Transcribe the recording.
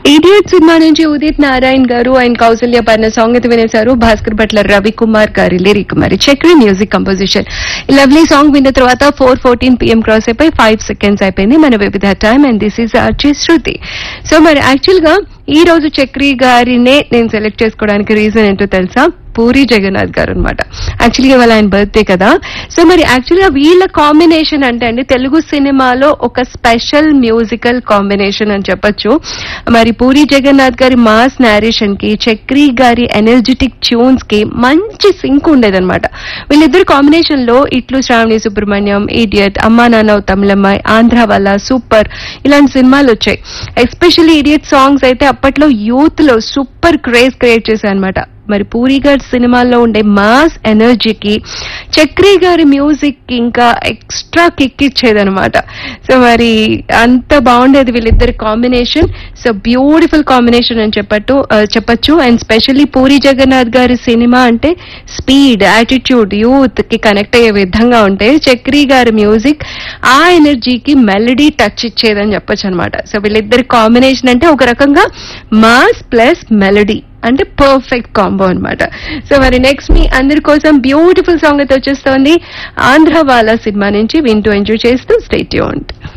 idiot cinema నుంచి ఉదిత్ నారాయణ్ గారు and Kaushalya పర్ణ song అయితే వినేశారు భాస్కర్ భట్ల రవి కుమార్ గారి లిరిక్ మరి చక్రి మ్యూజిక్ కంపోజిషన్ ఈ లవ్లీ సాంగ్ విన్న తర్వాత ఫోర్ ఫోర్టీన్ పిఎం క్రాస్ అయిపోయి ఫైవ్ సెకండ్స్ అయిపోయింది మన వివిధ time and this is Archi Shruti so మరి యాక్చువల్ గా ఈ రోజు చక్రి గారినే నేను సెలెక్ట్ చేసుకోవడానికి రీజన్ ఏంటో తెలుసా పూరి జగన్నాథ్ గారు అనమాట యాక్చువల్గా వాళ్ళ ఆయన బర్త్డే కదా సో మరి యాక్చువల్గా వీళ్ళ కాంబినేషన్ అంటే అండి తెలుగు సినిమాలో ఒక స్పెషల్ మ్యూజికల్ కాంబినేషన్ అని చెప్పొచ్చు మరి పూరి జగన్నాథ్ గారి మాస్ నేరేషన్ కి చక్రి గారి ఎనర్జెటిక్ ట్యూన్స్ కి మంచి సింక్ ఉండేదన్నమాట వీళ్ళిద్దరు కాంబినేషన్ లో ఇట్లు శ్రావణి సుబ్రహ్మణ్యం ఇడియట్ అమ్మా నాన్న తమిళమ్మాయి ఆంధ్ర వల్ల సూపర్ ఇలాంటి సినిమాలు వచ్చాయి ఎస్పెషల్లీ ఇడియట్ సాంగ్స్ అయితే అప్పట్లో యూత్ లో సూపర్ క్రేజ్ క్రియేట్ చేశాయి అనమాట మరి పూరి గారి సినిమాల్లో ఉండే మాస్ ఎనర్జీకి చక్రి గారి మ్యూజిక్ కి ఇంకా ఎక్స్ట్రా కిక్ ఇచ్చేదనమాట సో మరి అంత బాగుండేది వీళ్ళిద్దరి కాంబినేషన్ సో బ్యూటిఫుల్ కాంబినేషన్ అని చెప్పట్టు ఆ, చెప్పొచ్చు అండ్ స్పెషల్లీ పూరి జగన్నాథ్ గారి సినిమా అంటే స్పీడ్ యాటిట్యూడ్ యూత్ కి కనెక్ట్ అయ్యే విధంగా ఉంటే చక్రి గారి మ్యూజిక్ ఆ ఎనర్జీకి మెలడీ టచ్ ఇచ్చేదని చెప్పొచ్చు అనమాట సో వీళ్ళిద్దరి కాంబినేషన్ అంటే ఒక రకంగా మాస్ ప్లస్ మెలడీ అంటే పర్ఫెక్ట్ కాంబో అన్నమాట సో మరి నెక్స్ట్ మీ అందరి కోసం బ్యూటిఫుల్ సాంగ్ అయితే వచ్చేస్తోంది ఆంధ్ర వాలా సినిమా నుంచి వింటూ ఎంజాయ్ చేస్తూ స్టేట్ యూంట్